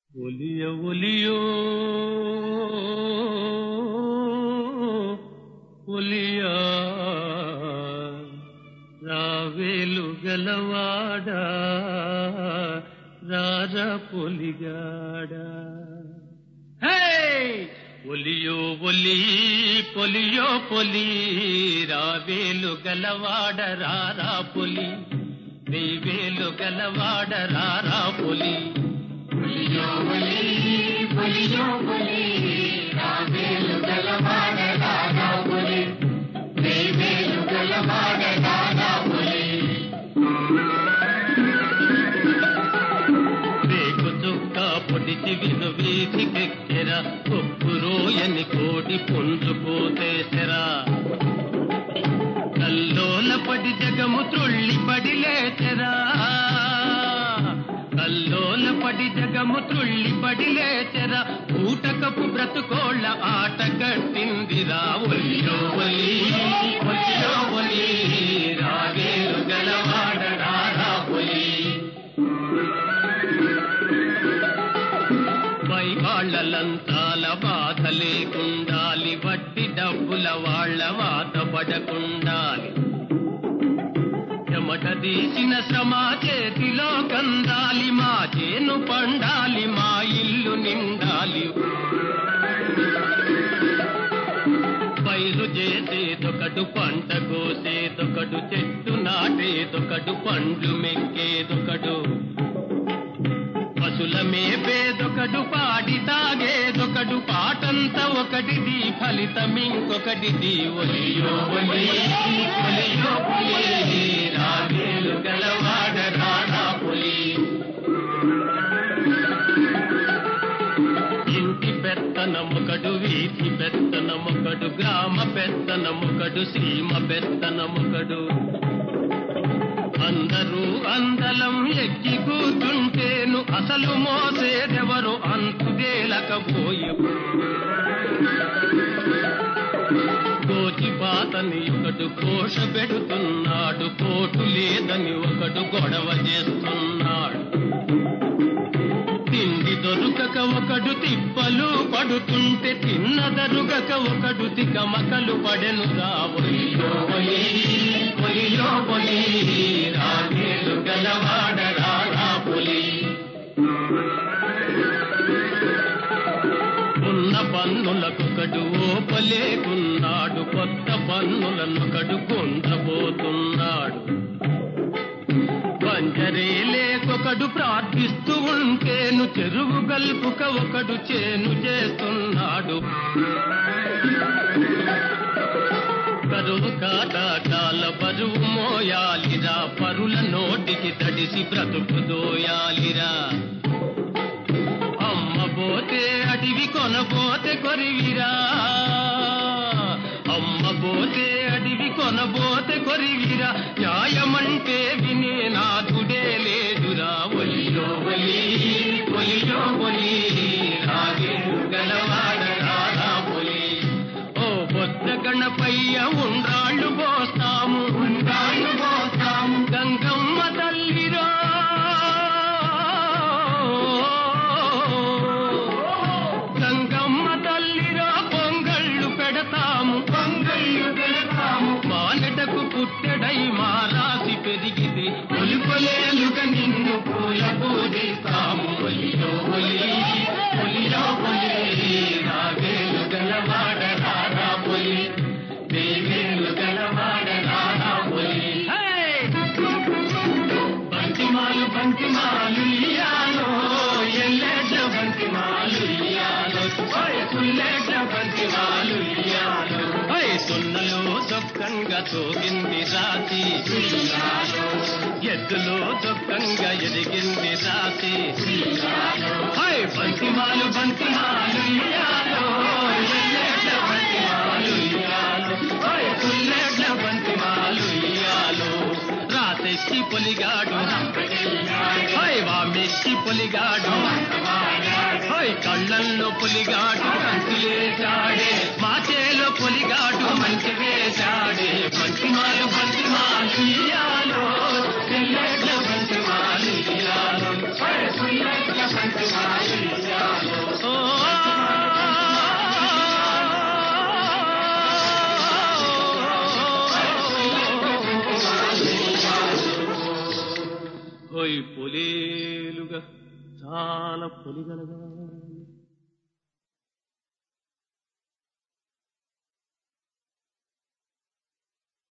ఒలియ ఒలియో ఒలియా రావేలు గలవాడా రాజా పొలిగాడా హే ఒలియో ఒలి పొలియో పొలి రావేలు గలవాడ రారా పొలి వెయ్యేలు గలవాడ రారా పొలి పులియో పులి పులియో పులి రావేలు గలవాడ రాధా పులి వేవేలు గలవాడ రాధా పులి రేకు చుక్క పొడిచి విను వీధికెక్కెర కొప్పు రోయని కోడి పుంజుకోతేసెరా కల్లోల పడి జగము త్రుళ్ళి పడి లేచెరా కల్లోల పడి జగము త్రుళ్ళి పడి లేచెరా ఊటకపు బ్రతుకోళ్ళ ఆట కట్టిందిరా ఒలియో ఒలి ఒలియో ఒలి రాగేలు గలవాడ రారా పొలి పై వాళ్ళలంతాల బాధ లేకుండాలి వడ్డీ డబ్బుల వాళ్ళ వాత పడకుండాలి చెమట తీసిన శ్రమ చేతిలో కందాలి మా చేను పండాలి మా ఇల్లు నిండాలి పైరు చేసేదొకడు పంట కోసేదొకడు చెట్టు నాటేదొకడు పండ్లు మెక్కేదొకడు పశుల మేపేదొకడు పాడి తాగేదొకడు పాటంతా ఒకటిది ఫలితం ఇంకొకటిది ఒలియో ఒలి ఒలియో పులి రాగేలు గలవాడ రాడా పులి ఇంటి పెత్తనముకడు వీధి పెత్తనముకడు గ్రామ పెత్తనముకడు సీమ పెత్తనముకడు అందరూ అందలం ఎక్కి కూర్చుంటేను అసలు మోసేదెవరు అంతుదేలకపోయి కోచిపాతని ఒకడు కోష పెడుతున్నాడు కోటు లేదని ఒకడు గొడవ చేస్తున్నాడు తిండి దొరుకక ఒకడు తిప్పలు పడుతుంటే తిన్నదరుగక ఒకడు తికమకలు పడెను రావయ్యో పొలియో పొలి రాగేలు గలవాడ రారా పొలి ఉన్న పన్నులకొకడు ఓపలేకున్నాడు కొత్త పన్నులనొకడు కొండబోతున్నాడు పంజరే లేకొకడు ప్రార్థిస్తూ ఉంటేను చెరువు గల్పుక ఒకడు చేను చేస్తున్నాడు కరువు కాటాకాల బరువు మోయాలిరా పరుల నోటికి తడిసి బ్రతుకు దోయాలిరా అమ్మ పోతే అడివి కొనపోతే కొరివిరా అమ్మ పోతే అడివి కొనబోతే కొరివిరా న్యాయమంటే వినే నాథుడే లేదురా ఒలియో ఒలి ఒలియో ఒలి రాగేడు గలవాడ రారా ఒలి ఓ బొత్త గణపయ్య ఉండ్రాళ్ళు పోస్తాము ఉండాలు పోతాము గంగమ్మ తల్లిరా గంగమ్మ తల్లిరా పొంగళ్ళు పెడతాము పొంగళ్ళు పెడతాము మానటకు పుట్టెడై మా రాసి పెరిగితే ఒలుపలేలుగా నిన్ను పూల పూజిస్తాము ఒలియో ఒలి ఒలియో ఒలి రాగేలు గలవాడ రారా పొలి దేవేలు గలవాడ రారా పొలి బంతిమాలు బంతిమాలు ఇయ్యాలో ఎల్లెడ్ల బంతిమాలు ఇయ్యాలో ఓయ్ పుల్లెడ్ల బంతిమాలు ఇయ్యాలో ఓయ్ సున్నలో దొక్కంగా తోగింది రాతి ఎద్దులో దొక్కంగా ఎదిగింది రాతి ఓయ్ బంతిమాలు బంతిమాలు ఇయ్యాలో ఎల్లెడ్ల బంతిమాలు ఇయ్యాలో ఓయ్ పుల్లెడ్ల బంతిమాలు ఇయ్యాలో రాతెచ్చి పొలిగాడు హోయ్ వామెచ్చి పొలిగాడు హోయ్ కళ్ళల్లో పొలిగాడు కంతులేశాడే మాచేలో పొలిగాడు మంచి వేశాడే బంతిమాలు బంతిమాలు ఇయ్యాలో తెల్లెడ్ల బంతిమాలు ఇయ్యాలో హోయ్ పుల్లెడ్ల బంతిమాలు ఇయ్యాలో ఓయ్ పొలేలుగా చాలా పొలిగలగా